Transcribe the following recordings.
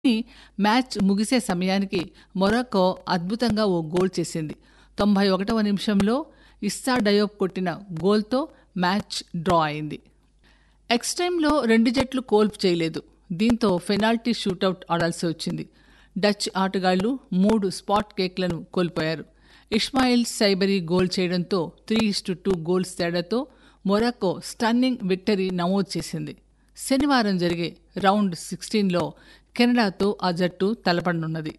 match ముగిసే సమయానికి Morocco అద్భుతంగా ఓ గోల్ చేసింది తొంభై ఒకటవ నిమిషంలో ఇస్సా డయోబ్ కొట్టిన గోల్తో మ్యాచ్ డ్రా అయింది ఎక్స్ట్రైమ్లో రెండు జట్లు కోల్ప్ చేయలేదు దీంతో పెనాల్టీ షూటౌట్ ఆడాల్సి వచ్చింది డచ్ ఆటగాళ్లు మూడు స్పాట్ కేక్లను కోల్పోయారు ఇస్మాయిల్ సైబరీ గోల్ చేయడంతో త్రీ ఇస్టు టూ గోల్స్ తేడాతో మొరాకో స్టన్నింగ్ విక్టరీ నమోదు చేసింది శనివారం జరిగే రౌండ్ సిక్స్టీన్లో కెనడాతో ఆ జట్టు తలపడనున్నది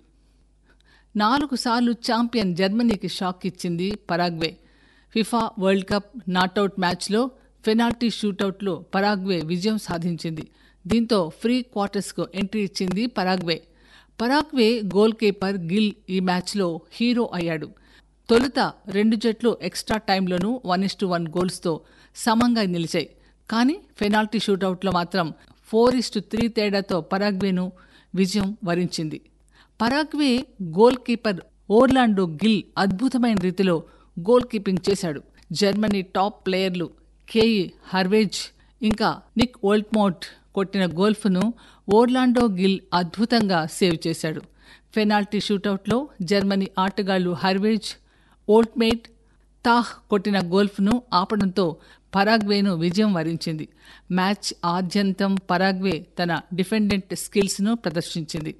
నాలుగు సార్లు ఛాంపియన్ జర్మనీకి షాక్ ఇచ్చింది Paraguay FIFA World Cup knockout మ్యాచ్లో పెనాల్టీ షూటౌట్లో పరాగ్వే విజయం సాధించింది దీంతో ఫ్రీ క్వార్టర్స్కు ఎంట్రీ ఇచ్చింది Paraguay Paraguay goalkeeper Gil ఈ మ్యాచ్లో హీరో అయ్యాడు తొలుత రెండు జట్లు ఎక్స్ట్రా టైంలోనూ వన్ ఇస్ టు వన్ గోల్స్తో సమంగా నిలిచాయి కానీ పెనాల్టీ షూటౌట్లో మాత్రం ఫోర్ ఇస్ టు త్రీ తేడాతో పరాగ్వేను విజయం వరించింది Paraguay goalkeeper Orlando Gil అద్భుతమైన రీతిలో గోల్ కీపింగ్ చేశాడు జర్మనీ టాప్ ప్లేయర్లు కేయి హర్వేజ్ ఇంకా నిక్ ఓల్ట్మోట్ కొట్టిన గోల్ఫ్ను ఓర్లాండో గిల్ అద్భుతంగా సేవ్ చేశాడు పెనాల్టీ షూటౌట్లో జర్మనీ ఆటగాళ్లు హర్వేజ్ ఓల్ట్మేట్ తాహ్ కొట్టిన గోల్ఫ్ను ఆపడంతో పరాగ్వేను విజయం వరించింది మ్యాచ్ ఆద్యంతం పరాగ్వే తన డిఫెండెంట్ స్కిల్స్ను ప్రదర్శించింది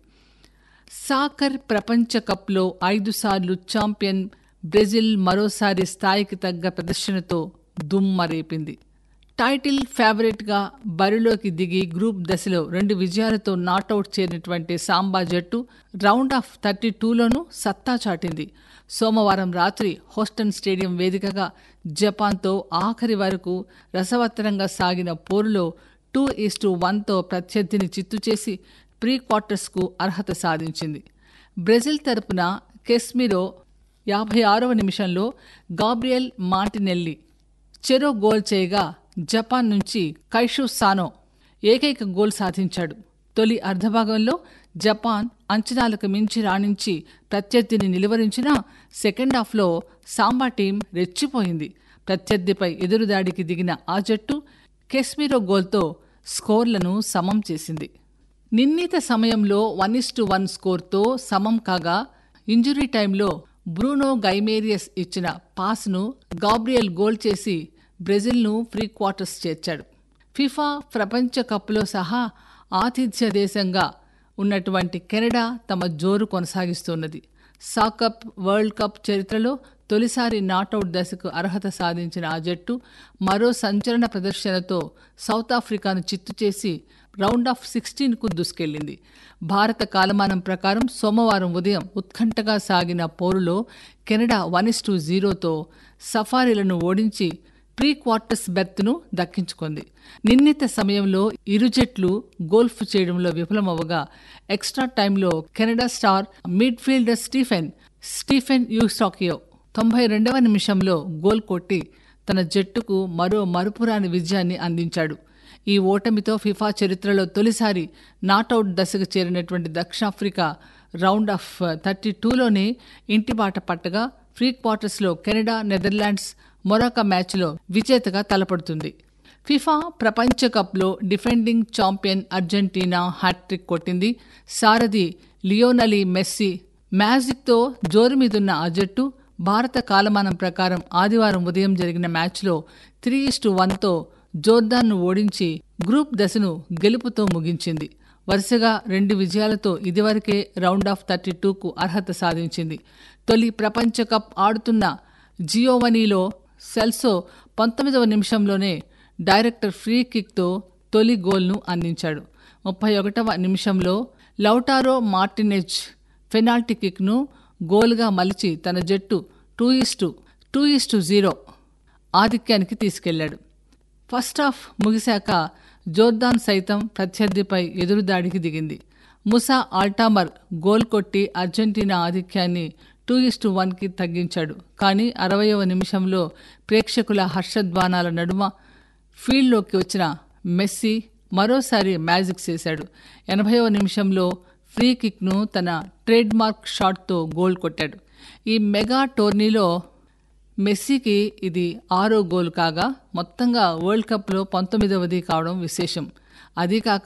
సాకర్ ప్రపంచ కప్లో ఐదు సార్లు ఛాంపియన్ బ్రెజిల్ మరోసారి స్థాయికి తగ్గ ప్రదర్శనతో దుమ్మరేపింది టైటిల్ ఫేవరెట్గా బరిలోకి దిగి గ్రూప్ దశలో రెండు విజయాలతో నాటౌట్ చేరినటువంటి సాంబా జట్టు రౌండ్ ఆఫ్ థర్టీ టూలోనూ సత్తా చాటింది సోమవారం రాత్రి హోస్టన్ స్టేడియం వేదికగా జపాన్తో ఆఖరి వరకు రసవత్తరంగా సాగిన పోరులో టూ ఈస్టు వన్తో ప్రత్యర్థిని చిత్తు చేసి ప్రీ క్వార్టర్స్కు అర్హత సాధించింది బ్రెజిల్ తరపున కెస్మిరో యాభై ఆరవ నిమిషంలో గాబ్రియల్ మార్టినెల్లి చెరో గోల్ చేయగా జపాన్ నుంచి కైషు సానో ఏకైక గోల్ సాధించాడు తొలి అర్ధభాగంలో జపాన్ అంచనాలకు మించి రాణించి ప్రత్యర్థిని నిలువరించినా సెకండ్ హాఫ్లో సాంబా టీం రెచ్చిపోయింది ప్రత్యర్థిపై ఎదురుదాడికి దిగిన ఆ జట్టు కెస్మిరో గోల్తో స్కోర్లను సమం చేసింది నిర్ణీత సమయంలో వన్ ఇస్ టు వన్ స్కోర్తో సమం కాగా ఇంజురీ టైంలో బ్రూనో గైమేరియస్ ఇచ్చిన పాస్ను గాబ్రియల్ గోల్ చేసి బ్రెజిల్ను ప్రీ క్వార్టర్స్ చేర్చాడు ఫిఫా ప్రపంచ కప్లో సహా ఆతిథ్య దేశంగా ఉన్నటువంటి కెనడా తమ జోరు కొనసాగిస్తున్నది సాకప్ వరల్డ్ కప్ చరిత్రలో తొలిసారి నాటౌట్ దశకు అర్హత సాధించిన ఆ జట్టు మరో సంచలన ప్రదర్శనతో సౌత్ ఆఫ్రికాను చిత్తు చేసి రౌండ్ ఆఫ్ సిక్స్టీన్కు దూసుకెళ్లింది భారత కాలమానం ప్రకారం సోమవారం ఉదయం ఉత్కంఠగా సాగిన పోరులో కెనడా వన్ ఇస్ టూ జీరోతో సఫారీలను ఓడించి ప్రీ క్వార్టర్స్ బెర్త్ను దక్కించుకుంది నిర్ణీత సమయంలో ఇరు జట్లు గోల్ఫ్ చేయడంలో విఫలమవ్వగా ఎక్స్ట్రా టైంలో Canada star midfielder Stephen Stephen Eustaquio తొంభై రెండవ నిమిషంలో గోల్ కొట్టి తన జట్టుకు మరో మరుపురాని విజయాన్ని అందించాడు ఈ ఓటమితో ఫిఫా చరిత్రలో తొలిసారి నాటౌట్ దశకు చేరినటువంటి దక్షిణాఫ్రికా రౌండ్ ఆఫ్ థర్టీ టూలోనే ఇంటిబాట పట్టగా ప్రీ క్వార్టర్స్లో కెనడా నెదర్లాండ్స్ మొరాకా మ్యాచ్లో విజేతగా తలపడుతుంది ఫిఫా ప్రపంచ కప్లో డిఫెండింగ్ ఛాంపియన్ అర్జెంటీనా హ్యాట్రిక్ కొట్టింది సారథి లియోనలి మెస్సీ మ్యాజిక్తో జోరు మీదున్న ఆ జట్టు భారత కాలమానం ప్రకారం ఆదివారం ఉదయం జరిగిన మ్యాచ్లో త్రీ ఇస్టు వన్తో జోర్దాన్ను ఓడించి గ్రూప్ దశను గెలుపుతో ముగించింది వరుసగా రెండు విజయాలతో ఇదివరకే రౌండ్ ఆఫ్ థర్టీ టూకు అర్హత సాధించింది తొలి ప్రపంచ కప్ ఆడుతున్న జియోవనీలో సెల్సో పంతొమ్మిదవ నిమిషంలోనే డైరెక్టర్ ఫ్రీ కిక్తో తొలి గోల్ను అందించాడు ముప్పై ఒకటవ నిమిషంలో లౌటారో మార్టినెజ్ పెనాల్టీ కిక్ను గోల్గా మలిచి తన జట్టు two is to two is to zero ఆధిక్యానికి తీసుకెళ్లాడు ఫస్ట్ హాఫ్ ముగిశాక జోర్దాన్ సైతం ప్రత్యర్థిపై ఎదురుదాడికి దిగింది ముసా ఆల్టామర్ గోల్ కొట్టి అర్జెంటీనా ఆధిక్యాన్ని టూ ఇస్టు వన్కి తగ్గించాడు కానీ అరవయవ నిమిషంలో ప్రేక్షకుల హర్షధ్వానాల నడుమ ఫీల్డ్లోకి వచ్చిన మెస్సీ మరోసారి మ్యాజిక్ చేశాడు ఎనభైవ నిమిషంలో ఫ్రీ కిక్ను తన ట్రేడ్ మార్క్ షాట్తో గోల్ కొట్టాడు ఈ మెగా టోర్నీలో మెస్సీకి ఇది ఆరో గోల్ కాగా మొత్తంగా వరల్డ్ కప్లో పంతొమ్మిదవది కావడం విశేషం అదీ కాక